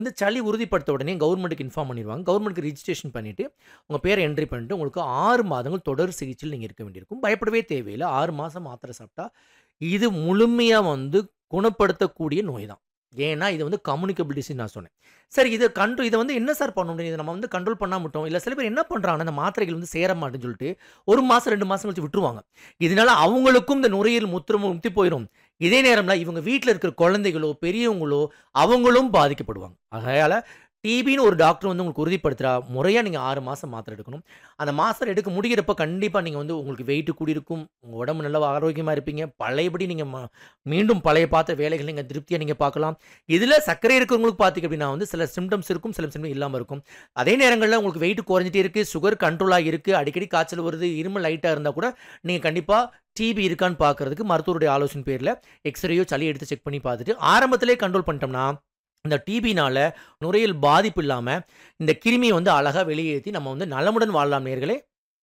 இந்த சளி உறுதிப்படுத்த உடனே கவர்மெண்ட்டுக்கு இன்ஃபார்ம் பண்ணிருவாங்க. கவர்மெண்ட்க்கு ரிஜிஸ்ட்ரேஷன் பண்ணிட்டு, உங்க பேர என்ட்ரி பண்ணிட்டு, உங்களுக்கு 6 மாதங்கள் தொடர் சிகிச்சையில நீங்க இருக்க வேண்டியிருக்கும். பயப்படவே தேவையில்ல. 6 மாசம் மாத்திரை சாப்பிட்டா, இது முழுமையா வந்து குணப்படுத்தக்கூடிய நோய் தான். ஏன்னா, இது வந்து கம்யூனிகபிள் டிசீஸ் நான் சொன்னேன். சரி இத கண்ட்ரோ இத வந்து என்ன சார் பண்ண முடியும்? இத நம்ம வந்து கண்ட்ரோல் பண்ணாம விட்டோம். இல்ல சில பேர் என்ன பண்றாங்கன்னா, இந்த மாத்திரைகள் வந்து சேர மாட்டேன்னு சொல்லிட்டு, 1 மாசம், 2 மாசம் கழிச்சு விட்டுருவாங்க. இதனால அவங்களுக்கும் இந்த நுரையீரல் முத்திரமும் முத்தி போயிரும். இதே நேரம்ல இவங்க வீட்ல இருக்கிற குழந்தைகளோ, பெரியவங்களோ அவங்களும் பாதிக்கப்படுவாங்க. ஆகையால டிபின்னு ஒரு டாக்டர் வந்து உங்களுக்கு உறுதிப்படுத்துறா, முறையா நீங்க 6 மாசம் மாத்திரை எடுக்கணும். அந்த மாத்திரை எடுக்க முடியிறப்ப கண்டிப்பா நீங்க வந்து உங்களுக்கு வெயிட் கூடியிருக்கும். உங்க உடம்பு நல்லா ஆரோக்கியமா இருப்பீங்க. பழையபடி நீங்க ம மீண்டும் பழைய பார்த்த வேலைகள் நீங்க திருப்தியா நீங்க பார்க்கலாம். இதுல சர்க்கரை இருக்கிறவங்களுக்கு பார்த்தீங்க அப்படின்னா வந்து சில சிம்ப்டம்ஸ் இருக்கும். சில சிம்ப்டம் இல்லாம இருக்கும். அதே நேரங்கள்ல உங்களுக்கு வெயிட் குறைஞ்சுட்டே இருக்கு. சுகர் கண்ட்ரோல் ஆகியிருக்கு. அடிக்கடி காய்ச்சல் வருது. இருமல் லைட்டா இருந்தா கூட, நீங்க கண்டிப்பா டிபி இருக்கான்னு பார்க்கறதுக்கு மருத்துவருடைய ஆலோசனை பேர்ல எக்ஸ்ரேயோ, சளி எடுத்து செக் பண்ணி பார்த்துட்டு, ஆரம்பத்திலேயே கண்ட்ரோல் பண்ணிட்டோம்னா, இந்த டிபினால நுரையீரல் பாதிப்பு இல்லாம, இந்த கிருமிய வந்து அழகா வெளியேத்தி நம்ம வந்து நலமுடன் வாழலாம் நேயர்களே.